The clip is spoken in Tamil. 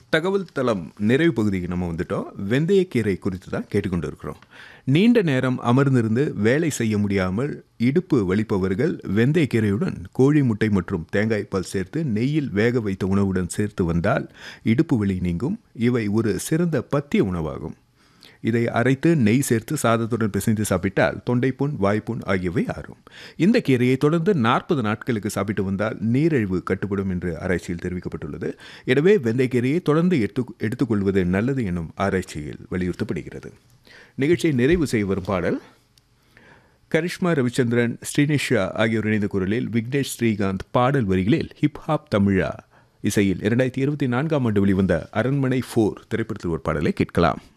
தகவல் தளம் நிறைவு பகுதிக்கு நம்ம வந்துட்டோம் வெந்தயக்கீரை குறித்து தான் கேட்டுக்கொண்டு இருக்கிறோம் நீண்ட நேரம் அமர்ந்திருந்து வேலை செய்ய முடியாமல் இடுப்பு வலிப்பவர்கள் வெந்தயக்கீரையுடன் கோழி முட்டை மற்றும் தேங்காய் பால் சேர்த்து நெய்யில் வேக வைத்த உணவுடன் சேர்த்து வந்தால் இடுப்பு வலி நீங்கும் இவை ஒரு சிறந்த பத்திய உணவாகும் இதை அரைத்து நெய் சேர்த்து சாதத்துடன் பிசைந்து சாப்பிட்டால் தொண்டைப்புண் வாய்ப்புண் ஆகியவை ஆறும் இந்த கீரையை தொடர்ந்து நாற்பது நாட்களுக்கு சாப்பிட்டு வந்தால் நீரிழிவு கட்டுப்படும் என்று ஆராய்ச்சியில் தெரிவிக்கப்பட்டுள்ளது எனவே வெந்தயக்கீரையை தொடர்ந்து எடுத்து எடுத்துக்கொள்வது நல்லது எனும் ஆராய்ச்சியில் வலியுறுத்தப்படுகிறது நிகழ்ச்சியை நிறைவு செய்ய வரும் பாடல் கரிஷ்மா ரவிச்சந்திரன் ஸ்ரீனிஷா ஆகியோர் இணைந்த குரலில் விக்னேஷ் ஸ்ரீகாந்த் பாடல் வரிகளில் ஹிப்ஹாப் தமிழா இசையில் இரண்டாயிரத்தி இருபத்தி நான்காம் ஆண்டு வெளிவந்த அரண்மனை ஃபோர் திரைப்படத்தில் ஒரு பாடலை கேட்கலாம்